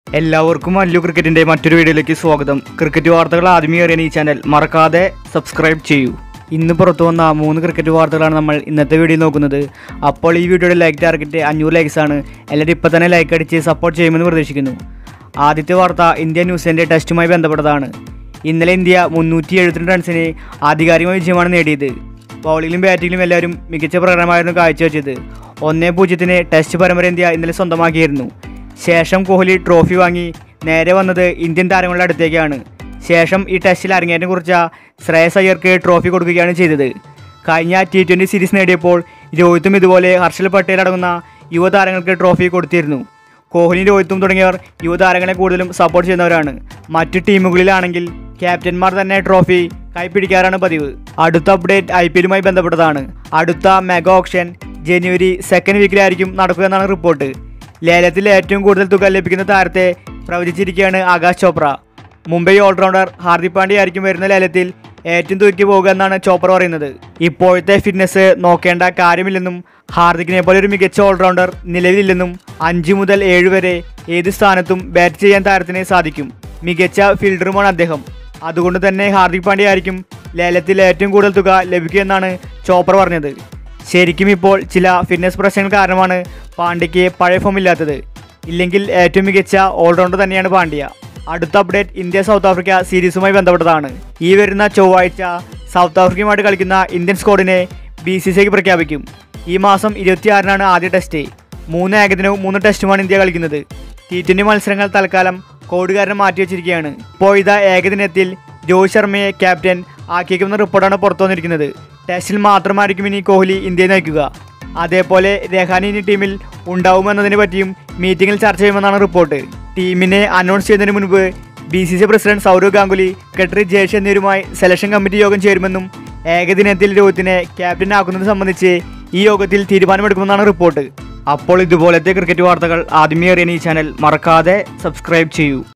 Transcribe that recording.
എല്ലാവർക്കും അല്ലു ക്രിക്കറ്റിന്റെ മറ്റൊരു വീഡിയോയിലേക്ക് സ്വാഗതം ക്രിക്കറ്റ് വാർത്തകൾ ആദ്യമേ അറിയാൻ ഈ ചാനൽ മറക്കാതെ സബ്സ്ക്രൈബ് ചെയ്യൂ ഇന്ന് പുറത്തു വന്ന മൂന്ന് ക്രിക്കറ്റ് വാർത്തകളാണ് നമ്മൾ ഇന്നത്തെ വീഡിയോ നോക്കുന്നത് അപ്പോൾ ഈ വീഡിയോയുടെ ലൈക്ക് ടാർഗറ്റ് അഞ്ഞൂറ് ലൈക്സ് ആണ് എല്ലാവരും ഇപ്പം തന്നെ ലൈക്ക് അടിച്ച് സപ്പോർട്ട് ചെയ്യുമെന്ന് പ്രതീക്ഷിക്കുന്നു ആദ്യത്തെ വാർത്ത ഇന്ത്യ ന്യൂസിലൻഡ് ടെസ്റ്റുമായി ബന്ധപ്പെട്ടതാണ് ഇന്നലെ ഇന്ത്യ മുന്നൂറ്റി എഴുപത്തിരണ്ട് റൺസിന് ആധികാരികമായ വിജയമാണ് നേടിയത് ബൗളിങ്ങിലും ബാറ്റിങ്ങിലും എല്ലാവരും മികച്ച പ്രകടനമായിരുന്നു കാഴ്ചവെച്ചത് ഒന്നേ പൂജ്യത്തിന് ടെസ്റ്റ് പരമ്പര ഇന്ത്യ ഇന്നലെ സ്വന്തമാക്കിയിരുന്നു ശേഷം കോഹ്ലി ട്രോഫി വാങ്ങി നേരെ വന്നത് ഇന്ത്യൻ താരങ്ങളുടെ അടുത്തേക്കാണ് ശേഷം ഈ ടെസ്റ്റിൽ അരങ്ങേറ്റം കുറിച്ച ശ്രേയസ് അയ്യർക്ക് ട്രോഫി കൊടുക്കുകയാണ് ചെയ്തത് കഴിഞ്ഞ ടി ട്വൻ്റി സീരീസ് നേടിയപ്പോൾ രോഹിത്തും ഇതുപോലെ ഹർഷൽ പട്ടേൽ അടങ്ങുന്ന യുവതാരങ്ങൾക്ക് ട്രോഫി കൊടുത്തിരുന്നു കോഹ്ലി രോഹിത്തും തുടങ്ങിയവർ യുവതാരങ്ങളെ കൂടുതലും സപ്പോർട്ട് ചെയ്യുന്നവരാണ് മറ്റു ടീമുകളിലാണെങ്കിൽ ക്യാപ്റ്റന്മാർ തന്നെ ട്രോഫി കൈപ്പിടിക്കാറാണ് പതിവ് അടുത്ത അപ്ഡേറ്റ് ഐ പി എല്ലുമായി ബന്ധപ്പെട്ടതാണ് അടുത്ത മെഗാ ഓപ്ഷൻ ജനുവരി സെക്കൻഡ് വീക്കിലായിരിക്കും നടക്കുക എന്നാണ് റിപ്പോർട്ട് ലേലത്തിൽ ഏറ്റവും കൂടുതൽ തുക ലഭിക്കുന്ന താരത്തെ പ്രവചിച്ചിരിക്കുകയാണ് ആകാശ് ചോപ്ര മുംബൈ ഓൾറൗണ്ടർ ഹാർദിക് പാണ്ഡ്യ ആയിരിക്കും വരുന്ന ലേലത്തിൽ ഏറ്റവും തൂക്കി പോകുക എന്നാണ് ചോപ്ര പറയുന്നത് ഇപ്പോഴത്തെ ഫിറ്റ്നസ് നോക്കേണ്ട കാര്യമില്ലെന്നും ഹാർദിക്കിനെ പോലെ ഒരു മികച്ച ഓൾറൗണ്ടർ നിലവിലില്ലെന്നും അഞ്ച് മുതൽ ഏഴ് വരെ ഏത് സ്ഥാനത്തും ബാറ്റ് ചെയ്യാൻ താരത്തിന് സാധിക്കും മികച്ച ഫീൽഡറുമാണ് അദ്ദേഹം അതുകൊണ്ട് തന്നെ ഹാർദിക് പാണ്ഡ്യ ആയിരിക്കും ലേലത്തിൽ ഏറ്റവും കൂടുതൽ തുക ലഭിക്കുകയെന്നാണ് ചോപ്ര പറഞ്ഞത് ശരിക്കും ഇപ്പോൾ ചില ഫിറ്റ്നസ് പ്രശ്നങ്ങൾ കാരണമാണ് പാണ്ഡ്യയ്ക്ക് പഴയ ഫോം ഇല്ലാത്തത് ഇല്ലെങ്കിൽ ഏറ്റവും മികച്ച ഓൾറൗണ്ടർ തന്നെയാണ് പാണ്ഡ്യ അടുത്ത അപ്ഡേറ്റ് ഇന്ത്യ സൗത്ത് ആഫ്രിക്ക സീരീസുമായി ബന്ധപ്പെട്ടതാണ് ഈ വരുന്ന ചൊവ്വാഴ്ച സൗത്ത് ആഫ്രിക്കയുമായിട്ട് കളിക്കുന്ന ഇന്ത്യൻ സ്ക്വാഡിനെ ബി സി സിക്ക് പ്രഖ്യാപിക്കും ഈ മാസം ഇരുപത്തിയാറിനാണ് ആദ്യ ടെസ്റ്റ് മൂന്ന് ഏകദിനവും മൂന്ന് ടെസ്റ്റുമാണ് ഇന്ത്യ കളിക്കുന്നത് ടി ട്വൻ്റി മത്സരങ്ങൾ തൽക്കാലം കോഡ് കാരണം മാറ്റിവെച്ചിരിക്കുകയാണ് ഇപ്പോൾ ഇതാ ഏകദിനത്തിൽ രോഹിത് ശർമ്മയെ ക്യാപ്റ്റൻ ആക്കിയേക്കുമെന്ന റിപ്പോർട്ടാണ് പുറത്തു വന്നിരിക്കുന്നത് ടെസ്റ്റിൽ മാത്രമായിരിക്കും ഇനി കോഹ്ലി ഇന്ത്യയെ നയിക്കുക അതേപോലെ രഹാനി ഇനി ടീമിൽ ഉണ്ടാവുമെന്നതിനെ പറ്റിയും മീറ്റിംഗിൽ ചർച്ച ചെയ്യുമെന്നാണ് റിപ്പോർട്ട് ടീമിനെ അനൗൺസ് ചെയ്യുന്നതിന് മുൻപ് B C C president Sourav Ganguly കെട്രി ജേഷ് എന്നിവരുമായി സെലക്ഷൻ കമ്മിറ്റി യോഗം ചേരുമെന്നും ഏകദിനത്തിൽ രോഹിത്തിനെ ക്യാപ്റ്റൻ ആക്കുന്നത് സംബന്ധിച്ച് ഈ യോഗത്തിൽ തീരുമാനമെടുക്കുമെന്നാണ് റിപ്പോർട്ട് അപ്പോൾ ഇതുപോലത്തെ ക്രിക്കറ്റ് വാർത്തകൾ ആദ്യമേ അറിയാൻ ഈ ചാനൽ മറക്കാതെ സബ്സ്ക്രൈബ് ചെയ്യൂ